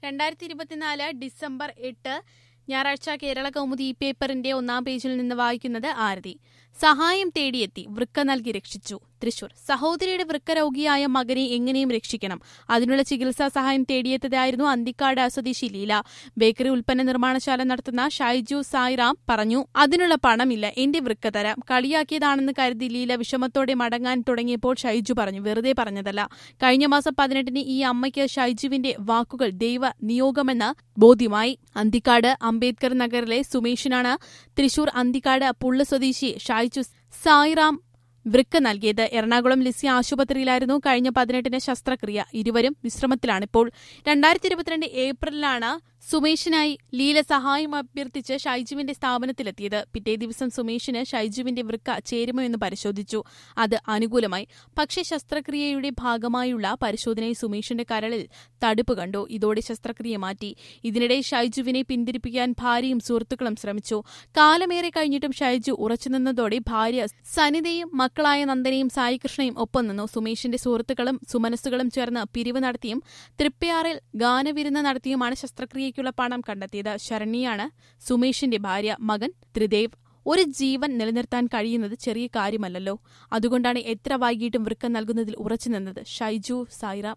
രണ്ടായിരത്തി ഇരുപത്തിനാല് ഡിസംബർ എട്ട് ഞായറാഴ്ച കേരള കൗമുദി ഈ പേപ്പറിന്റെ ഒന്നാം പേജിൽ നിന്ന് വായിക്കുന്നത് ആരതി സഹായം തേടിയെത്തി വൃക്ക നൽകി രക്ഷിച്ചു തൃശൂർ സഹോദരിയുടെ വൃക്ക രോഗിയായ മകനെ എങ്ങനെയും രക്ഷിക്കണം അതിനുള്ള ചികിത്സാ സഹായം തേടിയെത്തതായിരുന്നു അന്തിക്കാട് സ്വദേശി ലീല ബേക്കറി ഉൽപ്പന്ന നിർമ്മാണശാല നടത്തുന്ന ഷൈജു സായിറാം പറഞ്ഞു അതിനുള്ള പണമില്ല എന്റെ വൃക്ക തരാം കളിയാക്കിയതാണെന്ന് കരുതി ലീല വിഷമത്തോടെ മടങ്ങാൻ തുടങ്ങിയപ്പോൾ ഷൈജു പറഞ്ഞു വെറുതെ പറഞ്ഞതല്ല കഴിഞ്ഞ മാസം പതിനെട്ടിന് ഈ അമ്മയ്ക്ക് ഷൈജുവിന്റെ വാക്കുകൾ ദൈവ നിയോഗമെന്ന് ബോധ്യമായി അന്തിക്കാട് അംബേദ്കർ നഗറിലെ സുമേഷിനാണ് തൃശൂർ അന്തിക്കാട് പുള്ള സ്വദേശി ഷൈജു സായിറാം വൃക്ക നൽകിയത് എറണാകുളം ലിസി ആശുപത്രിയിലായിരുന്നു കഴിഞ്ഞ പതിനെട്ടിന് ശസ്ത്രക്രിയ ഇരുവരും വിശ്രമത്തിലാണിപ്പോൾ രണ്ടായിരത്തി ഇരുപത്തിരണ്ട് ഏപ്രിലാണ് സുമേഷിനായി ലീല സഹായം അഭ്യർത്ഥിച്ച് ഷൈജുവിന്റെ സ്ഥാപനത്തിലെത്തിയത് പിറ്റേ ദിവസം സുമേഷിന് ഷൈജുവിന്റെ വൃക്ക ചേരുമോ എന്ന് പരിശോധിച്ചു അത് അനുകൂലമായി പക്ഷേ ശസ്ത്രക്രിയയുടെ ഭാഗമായുള്ള പരിശോധനയിൽ സുമേഷിന്റെ കരളിൽ തടുപ്പ് കണ്ടു ഇതോടെ ശസ്ത്രക്രിയ മാറ്റി ഇതിനിടെ ഷൈജുവിനെ പിന്തിരിപ്പിക്കാൻ ഭാര്യയും സുഹൃത്തുക്കളും ശ്രമിച്ചു കാലമേറെ കഴിഞ്ഞിട്ടും ഷൈജു ഉറച്ചുനിന്നതോടെ ഭാര്യ സനിതയും മക്കളായ നന്ദനയും സായികൃഷ്ണയും ഒപ്പം നിന്നു സുമേഷിന്റെ സുഹൃത്തുക്കളും സുമനസ്സുകളും ചേർന്ന് പിരിവ് നടത്തിയും തൃപ്പയാറിൽ ഗാനവിരുന്ന് നടത്തിയുമാണ് ശസ്ത്രക്രിയയ്ക്കുള്ള പണം കണ്ടെത്തിയത് ശരണ്യാണ് സുമേഷിന്റെ ഭാര്യ മകൻ ത്രിദേവ് ഒരു ജീവൻ നിലനിർത്താൻ കഴിയുന്നത് ചെറിയ കാര്യമല്ലല്ലോ അതുകൊണ്ടാണ് എത്ര വൈകിട്ടും വൃക്ക നൽകുന്നതിൽ ഉറച്ചുനിന്നത് ഷൈജു സായിറാം